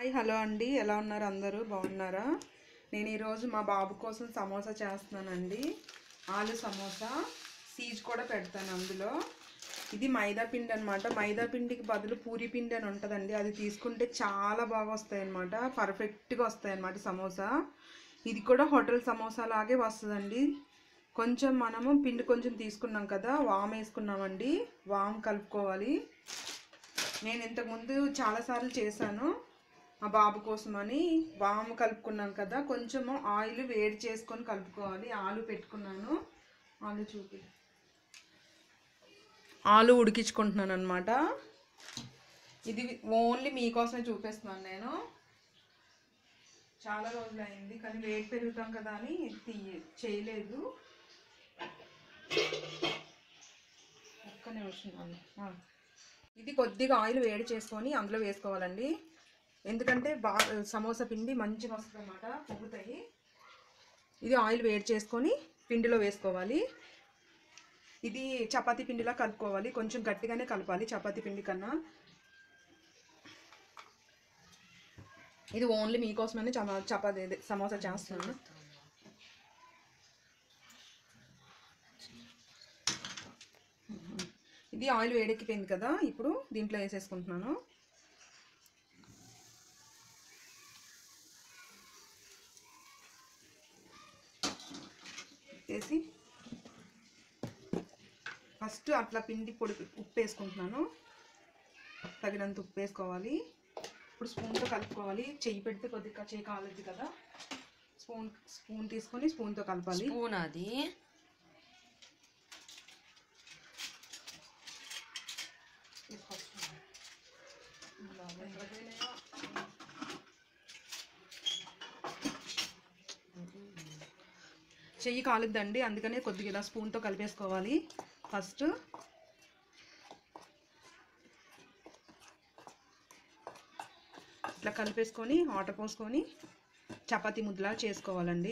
Hi hello అండి ఎలా ఉన్నారు అందరూ బాగున్నారా నేను ఈరోజు మా బాబు కోసం సమోసా చేస్తున్నానండి ఆలు సమోసా సీజ్ కూడా పెడతాను అందులో ఇది మైదా పిండి అనమాట మైదా పిండికి బదులు పూరి పిండి అని ఉంటుందండి అది తీసుకుంటే చాలా బాగా వస్తాయి అనమాట పర్ఫెక్ట్గా వస్తాయి అనమాట సమోసా ఇది కూడా హోటల్ సమోసా లాగే వస్తుందండి కొంచెం మనము పిండి కొంచెం తీసుకున్నాం కదా వామ్ వేసుకున్నామండి వామ్ కలుపుకోవాలి నేను ఇంతకుముందు చాలాసార్లు చేశాను మా బాబు కోసమని వాము కలుపుకున్నాను కదా కొంచెము ఆయిల్ వేడి చేసుకొని కలుపుకోవాలి ఆలు పెట్టుకున్నాను ఆలు చూపి ఆలు ఉడికించుకుంటున్నాను అనమాట ఇది ఓన్లీ మీకోసమే చూపిస్తున్నాను నేను చాలా రోజులు అయింది కానీ వెయిట్ పెరుగుతాం కదా అని తీయ చేయలేదు ఒక్క నిమిషం నాన్న. ఆ. ఇది కొద్దిగా ఆయిల్ వేడి చేసుకొని అందులో వేసుకోవాలండి ఎందుకంటే బాగా సమోసా పిండి మంచిగా వస్తుంది అనమాట పొగుతాయి ఇది ఆయిల్ వేడి చేసుకొని పిండిలో వేసుకోవాలి ఇది చపాతీ పిండిలా కలుపుకోవాలి కొంచెం గట్టిగానే కలపాలి చపాతీ పిండి కన్నా ఇది ఓన్లీ మీకోసమని చమా చపాతీ అదే సమోసా చేస్తున్నాను ఇది ఆయిల్ వేడెక్కిపోయింది కదా ఇప్పుడు దీంట్లో వేసేసుకుంటున్నాను వేసి ఫస్ట్ అట్లా పిండి పొడి ఉప్పు వేసుకుంటున్నాను తగినంత ఉప్పు వేసుకోవాలి ఇప్పుడు స్పూన్తో కలుపుకోవాలి చెయ్యి పెడితే కొద్దిగా చెయ్యి కాలుద్ది కదా స్పూన్ స్పూన్ తీసుకొని స్పూన్తో కలపాలి స్పూన్ అది చెయ్యి కాలుద్దండి అందుకనే కొద్దిగా ఇలా స్పూన్తో కలిపేసుకోవాలి ఫస్ట్ ఇట్లా కలిపేసుకొని వాటర్ పోసుకొని చపాతీ ముద్దలా చేసుకోవాలండి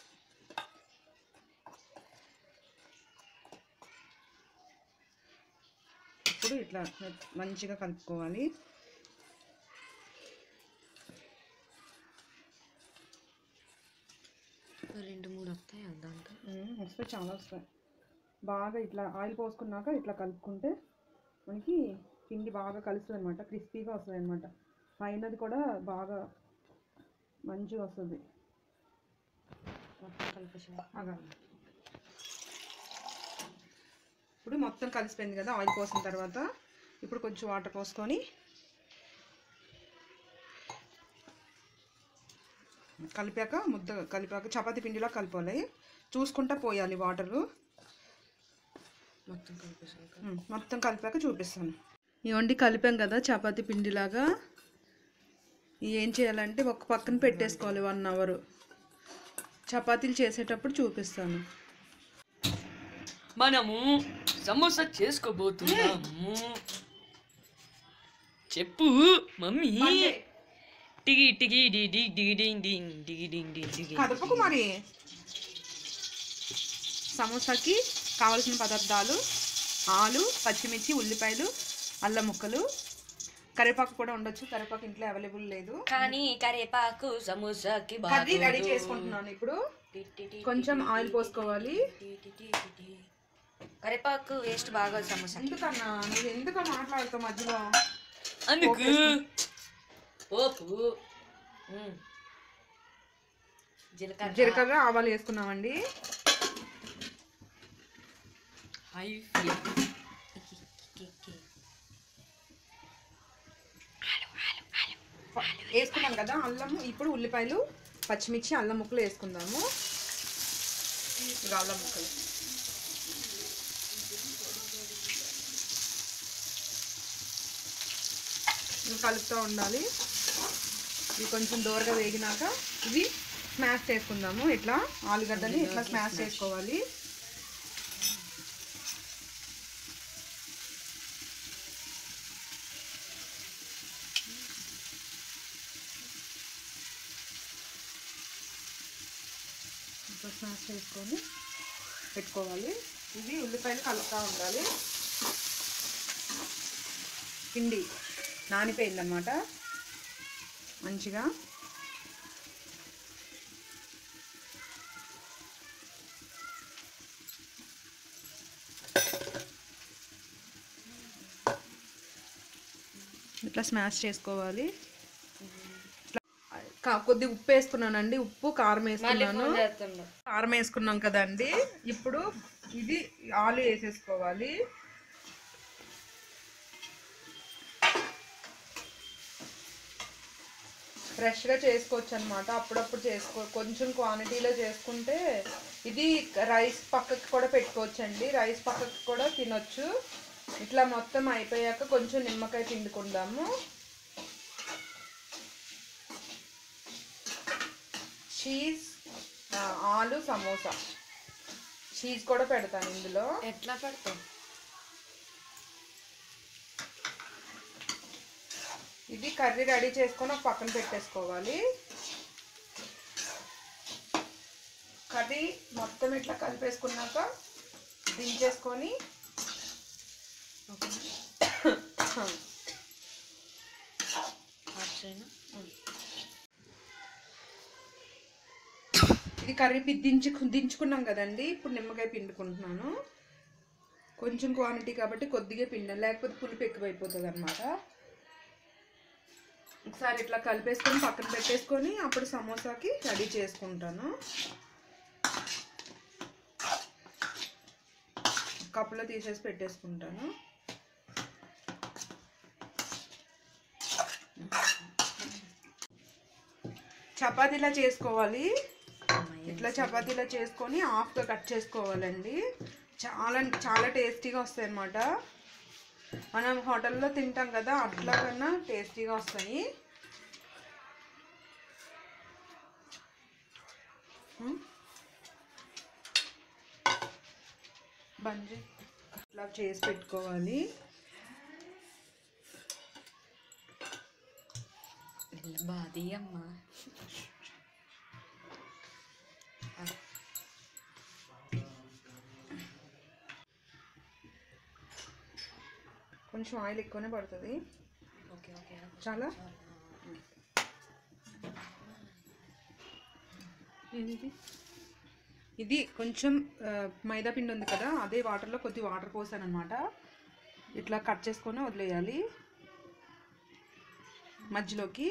ఇప్పుడు ఇట్లా మంచిగా కలుపుకోవాలి రెండు మూడు వస్తాయి దాంట్లో ఉమ్, వస్తాయి చాలా వస్తాయి బాగా ఇట్లా ఆయిల్ పోసుకున్నాక ఇట్లా కలుపుకుంటే మనకి పిండి బాగా కలుస్తుంది అనమాట క్రిస్పీగా వస్తుంది అనమాట పైనది కూడా బాగా మంచిగా వస్తుంది మొత్తం కలిపేసి ఆగాలి ఇప్పుడు మొత్తం కలిసిపోయింది కదా ఆయిల్ పోసిన తర్వాత ఇప్పుడు కొంచెం వాటర్ పోసుకొని కలిపాక ముద్ద కలిపాక చపాతీ పిండిలా కలపాలి చూసుకుంటా పోయాలి వాటరు మొత్తం కలిపేసాక ఉమ్, మొత్తం కలిపాక చూపిస్తాను ఇవ్వండి కలిపాం కదా చపాతీ పిండిలాగా ఇవి ఏం చేయాలంటే ఒక పక్కన పెట్టేసుకోవాలి వన్ అవర్ చపాతీలు చేసేటప్పుడు చూపిస్తాను మనము సమోసా చేసుకోబోతున్నాము చెప్పు మమ్మీ టిగి టిగి డి డి డిగి డింగ్ డింగ్ డిగి డింగ్ డింగ్ డిగి కదపకు మరి సమోసాకి కావలసిన పదార్థాలు ఆలు పచ్చిమిర్చి ఉల్లిపాయలు అల్లం ముక్కలు కరివేపాకు కూడా ఉండొచ్చు కరివేపాకు ఇంట్లో అవైలబుల్ లేదు కానీ కరేపాకు సమోసాకి కర్రీ రెడీ చేసుకుంటున్నాను ఇప్పుడు కొంచెం ఆయిల్ పోసుకోవాలి కరేపాకు వేస్ట్ బాగా సమోసా ఎందుకన్నా నువ్వు ఎందుకు మాట్లాడుతావు మధ్యలో అందుకు పోపు ఉమ్. జీలకర్ర జీలకర్ర ఆవాలు వేసుకున్నామండి హై ఫ్లేమ్ వేసుకున్నాం కదా అల్లం ఇప్పుడు ఉల్లిపాయలు పచ్చిమిర్చి అల్లం ముక్కలు వేసుకుందాము ఇక అల్లం ముక్కలు ఇవి కలుపుతూ ఉండాలి ఇవి కొంచెం దూరగా వేగినాక ఇవి స్మాష్ చేసుకుందాము ఇట్లా ఆలుగడ్డని ఇట్లా స్మాష్ చేసుకోవాలి ఇట్లా స్మాష్ చేసుకొని పెట్టుకోవాలి ఇవి ఉల్లిపాయలు కలుపుతూ ఉండాలి పిండి నానిపోయిందన్నమాట మంచిగా ఇట్లా స్మాష్ చేసుకోవాలి ఇట్లా కా- కొద్ది ఉప్పు వేసుకున్నానండి ఉప్పు కారం వేసుకున్నాను చేస్తుండ కారం వేసుకున్నాం కదండి ఇప్పుడు ఇది ఆలు వేసేసుకోవాలి ఫ్రెష్గా చేసుకోవచ్చు అనమాట అప్పుడప్పుడు చేసుకో కొంచెం క్వాంటిటీలో చేసుకుంటే ఇది రైస్ పక్కకి కూడా పెట్టుకోవచ్చు అండి రైస్ పక్కకి కూడా తినొచ్చు ఇట్లా మొత్తం అయిపోయాక కొంచెం నిమ్మకాయ పిండుకుందాము చీజ్ ఆ, ఆలు సమోసా చీజ్ కూడా పెడతాను ఇందులో ఎట్లా పెడతావు ఇది కర్రీ రెడీ చేసుకొని ఒక పక్కన పెట్టేసుకోవాలి కర్రీ మొత్తం ఇట్లా కలిపేసుకున్నాక దించేసుకొని ఇది కర్రీ పి- దించు దించుకున్నాం కదండి ఇప్పుడు నిమ్మకాయ పిండుకుంటున్నాను కొంచెం క్వాంటిటీ కాబట్టి కొద్దిగా పిండాలి లేకపోతే పులుపు ఎక్కువైపోతుంది అనమాట ఒకసారి ఇట్లా కలిపేసుకొని పక్కన పెట్టేసుకొని అప్పుడు సమోసాకి రెడీ చేసుకుంటాను కప్పులో తీసేసి పెట్టేసుకుంటాను చపాతీలా చేసుకోవాలి ఇట్లా చపాతీలా చేసుకొని హాఫ్గా కట్ చేసుకోవాలండి చాలా చాలా టేస్టీగా వస్తాయి అన్నమాట మనం హోటల్లో తింటాం కదా అట్లా కన్నా టేస్టీగా వస్తాయి ఉమ్. బంజి ఇట్లా చేసి పెట్టుకోవాలి బాది అమ్మ కొంచెం ఆయిల్ ఎక్కువనే పడుతుంది ఓకే ఓకే చాలా ఇది ఇది కొంచెం ఆ, మైదా పిండి ఉంది కదా అదే వాటర్లో కొద్ది వాటర్ పోసాను అనమాట ఇట్లా కట్ చేసుకొని వదిలేయాలి మధ్యలోకి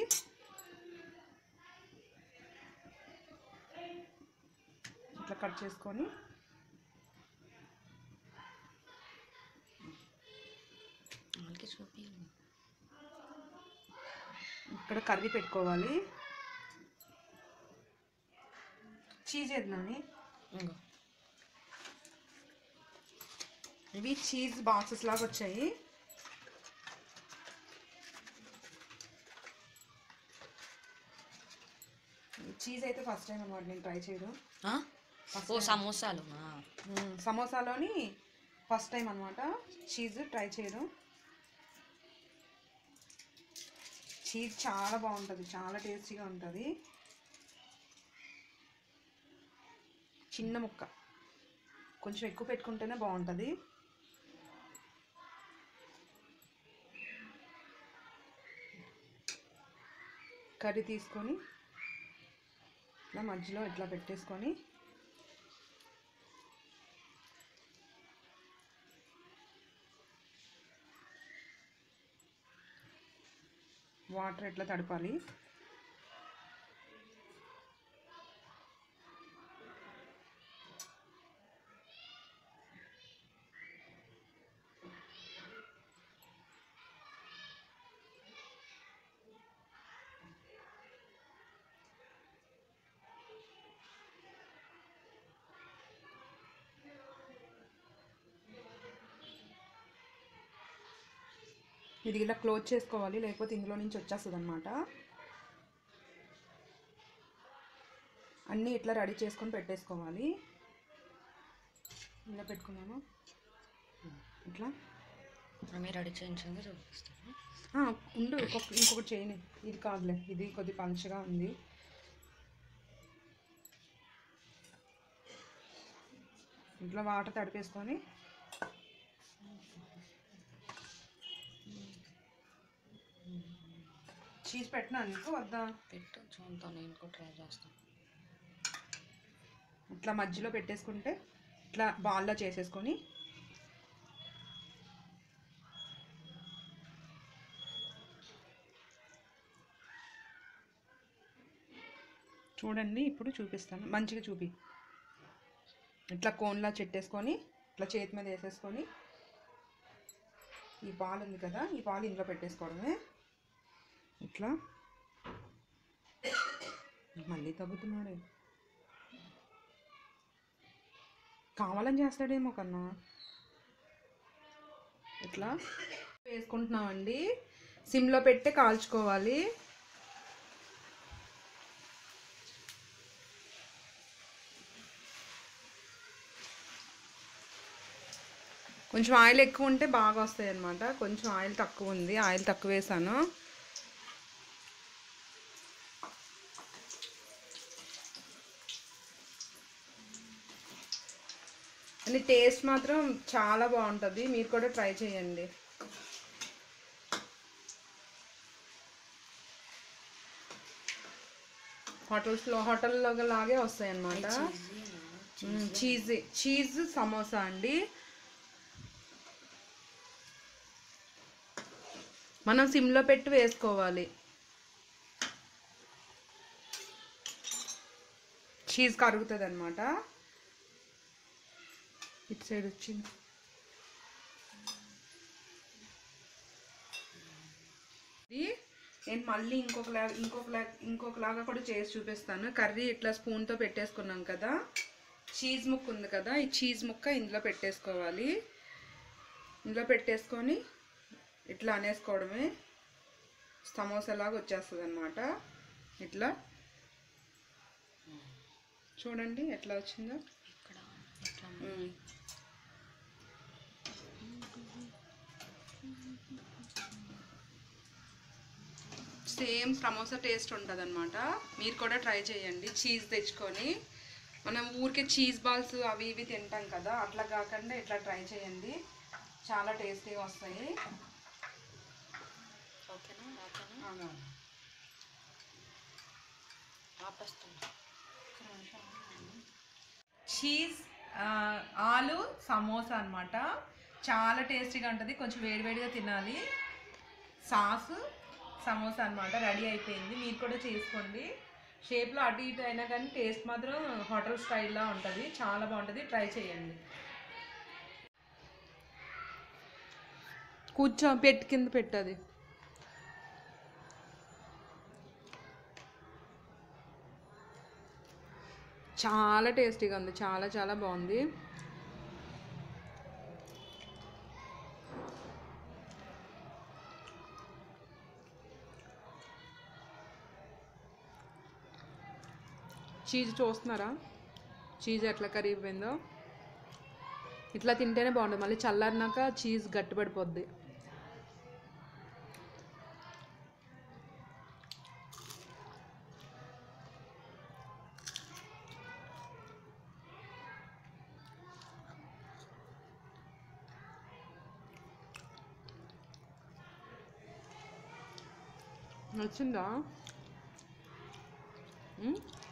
ఇట్లా కట్ చేసుకొని వాళ్ళకి చూపి ఇక్కడ కర్రీ పెట్టుకోవాలి చీజ్ ఏదని ఇంకో ఇవి చీజ్ బాక్సెస్ లాగా వచ్చాయి చీజ్ అయితే ఫస్ట్ టైం అనమాట నేను ట్రై చేయడం ఆ? ఓ సమోసాలునా మ్మ్. సమోసాలోని ఫస్ట్ టైం అనమాట చీజ్ ట్రై చేయడం చీజ్ చాలా బాగుంటుంది చాలా టేస్టీగా ఉంటుంది చిన్న ముక్క కొంచెం ఎక్కువ పెట్టుకుంటేనే బాగుంటుంది కర్రీ తీసుకొని ఇట్లా మధ్యలో ఇట్లా పెట్టేసుకొని వాటర్ ఎట్లా తడపాలి ఇది ఇలా క్లోజ్ చేసుకోవాలి లేకపోతే ఇందులో నుంచి వచ్చేస్తుంది అనమాట అన్నీ ఇట్లా రెడీ చేసుకొని పెట్టేసుకోవాలి ఇలా పెట్టుకున్నాను ఇట్లా మీరు రెడీ చేయించండి చూపిస్తాను ఆ, ఉండు ఇంకొక ఇంకొకటి చేయని ఇది కాదులే ఇది కొద్ది పంచగా ఉంది ఇట్లా వాటర్ తడిపేసుకొని తీసి పెట్టినా నీకు వద్దా పెట్టు చూద్దాం నేను కూడా ట్రై చేస్తాను ఇట్లా మధ్యలో పెట్టేసుకుంటే ఇట్లా బాల్లా చేసేసుకొని చూడండి ఇప్పుడు చూపిస్తాను మంచిగా చూపి ఇట్లా కోన్లా చెట్టేసుకొని ఇట్లా చేతి మీద వేసేసుకొని ఈ పాలు ఉంది కదా ఈ పాలు ఇందులో పెట్టేసుకోవడమే ఇట్లా మళ్ళీ తగ్గుతున్నాడు కావాలని చేస్తాడేమో కన్నా ఇట్లా వేసుకుంటున్నామండి సిమ్లో పెట్టి కాల్చుకోవాలి కొంచెం ఆయిల్ ఎక్కువ ఉంటే బాగా వస్తాయి అన్నమాట కొంచెం ఆయిల్ తక్కువ ఉంది ఆయిల్ తక్కువ వేసాను అని టేస్ట్ మాత్రం చాలా బాగుంటుంది మీరు కూడా ట్రై చేయండి హోటల్స్లో హోటల్లో లాగే వస్తాయి అన్నమాట చీజ్ చీజ్ సమోసా అండి మనం సిమ్లో పెట్టి వేసుకోవాలి చీజ్ కరుగుతుంది అనమాట ఇటు సైడ్ వచ్చింది ఇది నేను మళ్ళీ ఇంకొకలా ఇంకొకలా ఇంకొకలాగా కూడా చేసి చూపిస్తాను కర్రీ ఇట్లా స్పూన్తో పెట్టేసుకున్నాం కదా చీజ్ ముక్క ఉంది కదా ఈ చీజ్ ముక్క ఇందులో పెట్టేసుకోవాలి ఇందులో పెట్టేసుకొని ఇట్లా అనేసుకోవడమే సమోసాలాగా వచ్చేస్తుంది అనమాట ఇట్లా చూడండి ఎట్లా వచ్చిందో ఇక్కడ ఇట్లా మ్మ్. సేమ్ సమోసా టేస్ట్ ఉంటుంది అనమాట మీరు కూడా ట్రై చేయండి చీజ్ తెచ్చుకొని మనం ఊరికే చీజ్ బాల్స్ అవి ఇవి తింటాం కదా అట్లా కాకుండా ఇట్లా ట్రై చేయండి చాలా టేస్టీగా వస్తాయి ఓకేనా ఓకేనా అవునా. ఆపేస్తాను చీజ్ ఆ, ఆలు సమోసా అన్నమాట చాలా టేస్టీగా ఉంటుంది కొంచెం వేడివేడిగా తినాలి సాస్ సమోసా అన్నమాట రెడీ అయిపోయింది మీరు కూడా చేసుకోండి షేప్లో అటు ఇటు అయినా కానీ టేస్ట్ మాత్రం హోటల్ స్టైల్లో ఉంటుంది చాలా బాగుంటుంది ట్రై చేయండి కూర్చో పెట్టి కింద పెట్టది చాలా టేస్టీగా ఉంది చాలా చాలా బాగుంది చీజ్ చూస్తున్నారా చీజ్ ఎట్లా కరిగిపోయిందో ఇట్లా తింటేనే బాగుంటుంది మళ్ళీ చల్లారినాక చీజ్ గట్టిపడిపోద్ది నచ్చిందా ఉమ్?